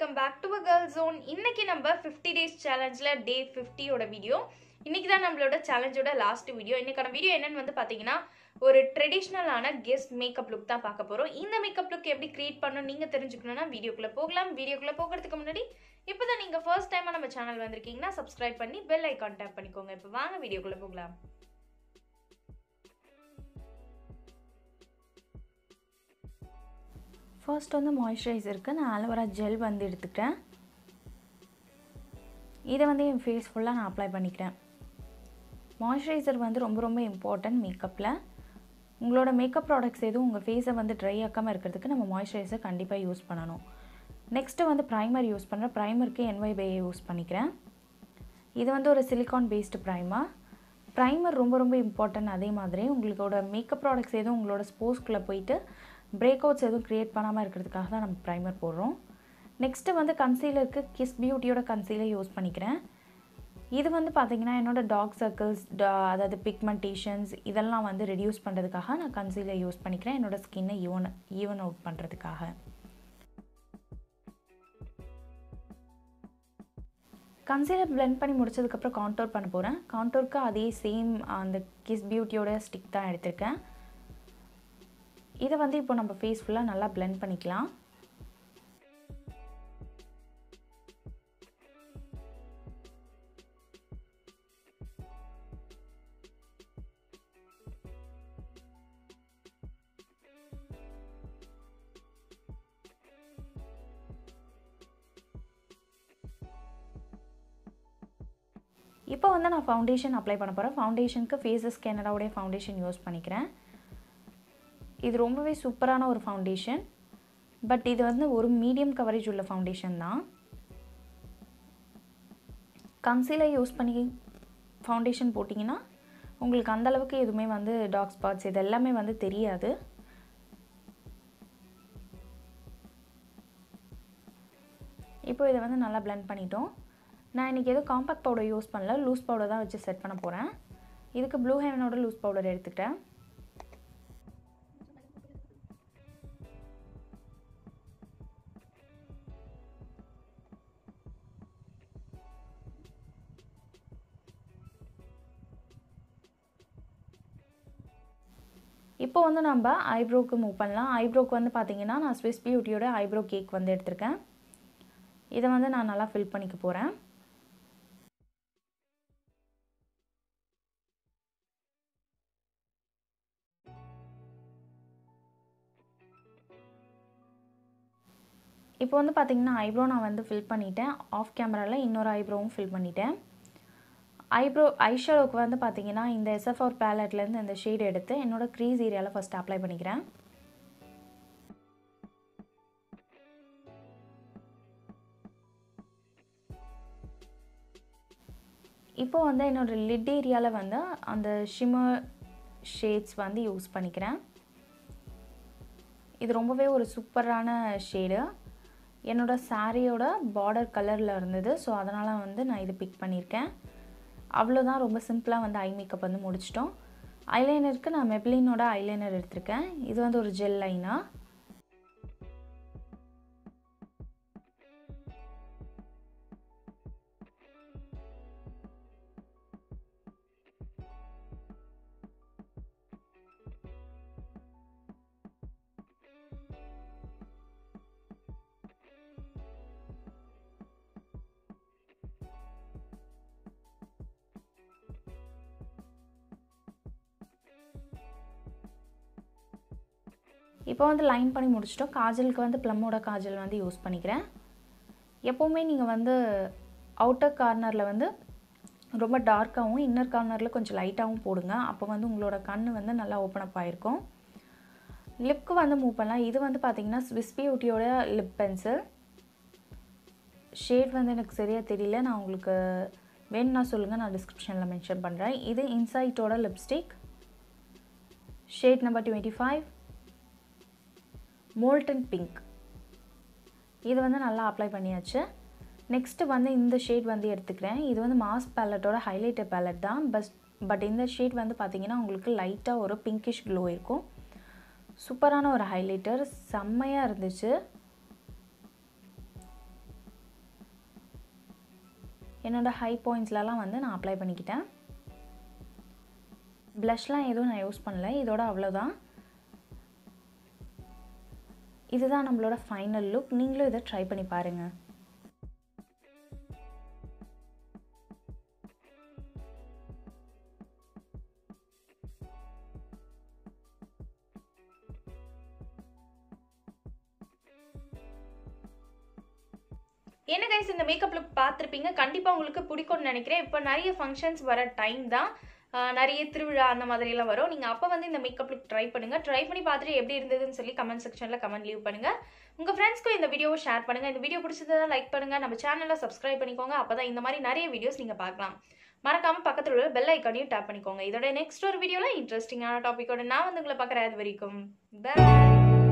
welcome back to a girl zone இன்னைக்கு நம்ம fifty days சேலஞ்சில் டே ஃபிஃப்டியோட வீடியோ இன்னைக்கு தான் நம்மளோட சேலஞ்சோட லாஸ்ட் வீடியோ இன்னைக்கான வீடியோ என்னன்னு வந்து பார்த்தீங்கன்னா ஒரு ட்ரெடிஷ்னலான கெஸ்ட் மேக்கப் லுக் தான் பார்க்க போகிறோம் இந்த மேக்கப் லுக் எப்படி கிரியேட் பண்ணணும் நீங்கள் தெரிஞ்சுக்கணும்னா வீடியோக்குள்ளே போகலாம் வீடியோக்குள்ளே போகிறதுக்கு முன்னாடி இப்போ தான் நீங்கள் ஃபர்ஸ்ட் டைமாக நம்ம சேனல் வந்திருக்கீங்கன்னா சப்ஸ்கிரைப் பண்ணி பெல் ஐக்கான் டேப் பண்ணிக்கோங்க இப்போ வாங்க வீடியோக்குள்ளே போகலாம் ஃபர்ஸ்ட் வந்து மாய்ஸ்சரைசருக்கு நான் அலோவேரா ஜெல் வந்து எடுத்துக்கிறேன் இதை வந்து என் ஃபேஸ் ஃபுல்லாக நான் அப்ளை பண்ணிக்கிறேன் மாய்ஸ்சரைசர் வந்து ரொம்ப ரொம்ப இம்பார்ட்டன்ட் மேக்கப்பில் உங்களோட மேக்கப் ப்ராடக்ட்ஸ் எதுவும் உங்கள் ஃபேஸை வந்து ட்ரை ஆக்காமல் இருக்கிறதுக்கு நம்ம மாய்ஸ்சரைசர் கண்டிப்பாக யூஸ் பண்ணணும் நெக்ஸ்ட்டு வந்து ப்ரைமர் யூஸ் பண்ணுறேன் ப்ரைமருக்கு என்ஒய்பே யூஸ் பண்ணிக்கிறேன் இது வந்து ஒரு சிலிக்கான் பேஸ்டு ப்ரைமர் ப்ரைமர் ரொம்ப ரொம்ப இம்பார்ட்டன்ட் அதே மாதிரி உங்களோட மேக்கப் ப்ராடக்ட்ஸ் எதுவும் உங்களோட ஸ்போர்ட்ஸ்குள்ளே போயிட்டு பிரேக் அவுட்ஸ் எதுவும் க்ரியேட் பண்ணாமல் இருக்கிறதுக்காக தான் நம்ம ப்ரைமர் போடுறோம் நெக்ஸ்ட்டு வந்து கன்சீலருக்கு கிஸ் பியூட்டியோட கன்சீலர் யூஸ் பண்ணிக்கிறேன் இது வந்து பார்த்திங்கன்னா என்னோடய டார்க் சர்க்கிள்ஸ் அதாவது பிக்மெண்டேஷன்ஸ் இதெல்லாம் வந்து ரெடியூஸ் பண்ணுறதுக்காக நான் கன்சீலர் யூஸ் பண்ணிக்கிறேன் என்னோடய ஸ்கின்னை ஈவன் ஈவன் அவுட் பண்ணுறதுக்காக கன்சீலர் பிளெண்ட் பண்ணி முடிச்சதுக்கப்புறம் கான்டோர் பண்ண போகிறேன் கான்டோருக்கு அதே சேம் அந்த கிஸ் பியூட்டியோட ஸ்டிக் தான் எடுத்திருக்கேன் இதை வந்து இப்போ நம்ம ஃபேஸ் ஃபுல்லாக நல்லா பிளெண்ட் பண்ணிக்கலாம் இப்போ வந்து நான் ஃபவுண்டேஷன் அப்ளை பண்ண போகிறேன் ஃபவுண்டேஷனுக்கு ஃபேஸஸ் கேனடாவுடைய ஃபவுண்டேஷன் யூஸ் பண்ணிக்கிறேன் இது ரொம்பவே சூப்பரான ஒரு ஃபவுண்டேஷன் பட் இது வந்து ஒரு மீடியம் கவரேஜ் உள்ள ஃபவுண்டேஷன் தான் கன்சீலர் யூஸ் பண்ணி ஃபவுண்டேஷன் போட்டிங்கன்னா உங்களுக்கு அந்தளவுக்கு எதுவுமே வந்து டார்க் ஸ்பாட்ஸ் இது எல்லாமே வந்து தெரியாது இப்போ இதை வந்து நல்லா பிளெண்ட் பண்ணிட்டோம் நான் இன்றைக்கி எதுவும் காம்பேக்ட் பவுடர் யூஸ் பண்ணல லூஸ் பவுடர் தான் வச்சு செட் பண்ண போகிறேன் இதுக்கு ப்ளூ ஹெவனோட லூஸ் பவுடர் எடுத்துக்கிட்டேன் இப்போ வந்து நம்ம ஐப்ரோக்கு மூவ் பண்ணலாம் ஐப்ரோக்கு வந்து பார்த்திங்கன்னா நான் ஸ்விஸ் பியூட்டியோட ஐப்ரோ கேக் வந்து எடுத்திருக்கேன் இதை வந்து நான் நல்லா ஃபில் பண்ணிக்க போகிறேன் இப்போ வந்து பார்த்திங்கன்னா ஐப்ரோ நான் வந்து ஃபில் பண்ணிட்டேன் ஆஃப் கேமராவில் இன்னொரு ஐப்ரோவும் ஃபில் பண்ணிட்டேன் ஐப்ரோ ஐஷேடோவுக்கு வந்து பார்த்திங்கன்னா இந்த எஸ்எஃப்ஆர் பேலட்லேருந்து இந்த ஷேட் எடுத்து என்னோடய க்ரீஸ் ஏரியாவில் ஃபஸ்ட் அப்ளை பண்ணிக்கிறேன் இப்போ வந்து என்னோடய லிட் ஏரியாவில் வந்து அந்த ஷிமர் ஷேட்ஸ் வந்து யூஸ் பண்ணிக்கிறேன் இது ரொம்பவே ஒரு சூப்பரான ஷேடு என்னோடய சாரியோட பார்டர் கலரில் இருந்தது ஸோ அதனால் வந்து நான் இது பிக் பண்ணியிருக்கேன் அவ்வளோதான் ரொம்ப சிம்பிளாக வந்து ஐ மேக்கப் வந்து முடிச்சிட்டோம் ஐலைனருக்கு நான் மெப்ளினோட ஐலைனர் எடுத்திருக்கேன் இது வந்து ஒரு ஜெல் லைனாக இப்போ வந்து லைன் பண்ணி முடிச்சிட்டோம் காஜலுக்கு வந்து ப்ளம்மோட காஜல் வந்து யூஸ் பண்ணிக்கிறேன் எப்போவுமே நீங்கள் வந்து அவுட்டர் கார்னரில் வந்து ரொம்ப டார்க்காகவும் இன்னர் கார்னரில் கொஞ்சம் லைட்டாகவும் போடுங்க அப்போ வந்து உங்களோட கண் வந்து நல்லா ஓப்பன் அப் ஆகிருக்கும் லிப்க்கு வந்து மூவ் பண்ணலாம் இது வந்து பார்த்திங்கன்னா ஸ்விஸ் பியூட்டியோட லிப் பென்சில் ஷேட் வந்து எனக்கு சரியாக தெரியல நான் உங்களுக்கு வேணும்னா சொல்லுங்கள் நான் டிஸ்கிரிப்ஷனில் மென்ஷன் பண்ணுறேன் இது இன்சைட்டோட lipstick shade number twenty five molten pink இது வந்து நல்லா அப்ளை பண்ணியாச்சு நெக்ஸ்ட்டு வந்து இந்த ஷேட் வந்து எடுத்துக்கிறேன் இது வந்து மாஸ் பேலட்டோட ஹைலைட்டர் பேலட் தான் பஸ் பட் இந்த ஷேட் வந்து பார்த்திங்கன்னா உங்களுக்கு லைட்டாக ஒரு பிங்கிஷ் க்ளோ இருக்கும் சூப்பரான ஒரு ஹைலைட்டர் செம்மையாக இருந்துச்சு என்னோடய ஹை பாயிண்ட்ஸ்லலாம் வந்து நான் அப்ளை பண்ணிக்கிட்டேன் ப்ளஷ்லாம் எதுவும் நான் யூஸ் பண்ணல இதோட அவ்வளோதான் இதுதான் நம்மளோட ஃபைனல் லுக் நீங்களும் இதை ட்ரை பண்ணி பாருங்கள் என்ன கைஸ் இந்த மேக்கப் லுக் பார்த்துருப்பீங்க கண்டிப்பாக உங்களுக்கு பிடிக்கும்னு நினைக்கிறேன் இப்போ நிறைய ஃபங்க்ஷன்ஸ் வர டைம் தான் ஆஹ் நிறைய திருவிழா அந்த மாதிரிலாம் வரும் நீங்கள் அப்போ வந்து இந்த மேக்கப் லுக் ட்ரை பண்ணுங்கள் ட்ரை பண்ணி பார்த்துட்டு எப்படி இருந்ததுன்னு சொல்லி கமெண்ட் செக்ஷனில் கமெண்ட் லீவ் பண்ணுங்கள் உங்கள் ஃப்ரெண்ட்ஸ்க்கும் இந்த வீடியோவை ஷேர் பண்ணுங்கள் இந்த வீடியோ பிடிச்சதா லைக் பண்ணுங்கள் நம்ம சேனலை சப்ஸ்கிரைப் பண்ணிக்கோங்க அப்போ தான் இந்த மாதிரி நிறைய வீடியோஸ் நீங்கள் பார்க்கலாம் மறக்காம பக்கத்தில் உள்ள பெல் ஐக்கானையும் டேப் பண்ணிக்கோங்க இதோட நெக்ஸ்ட் ஒரு வீடியோவில் இன்ட்ரெஸ்டிங்கான டாப்பிக்கோட நான் வந்து உங்களை பார்க்குறேன் அது வரைக்கும் பாய்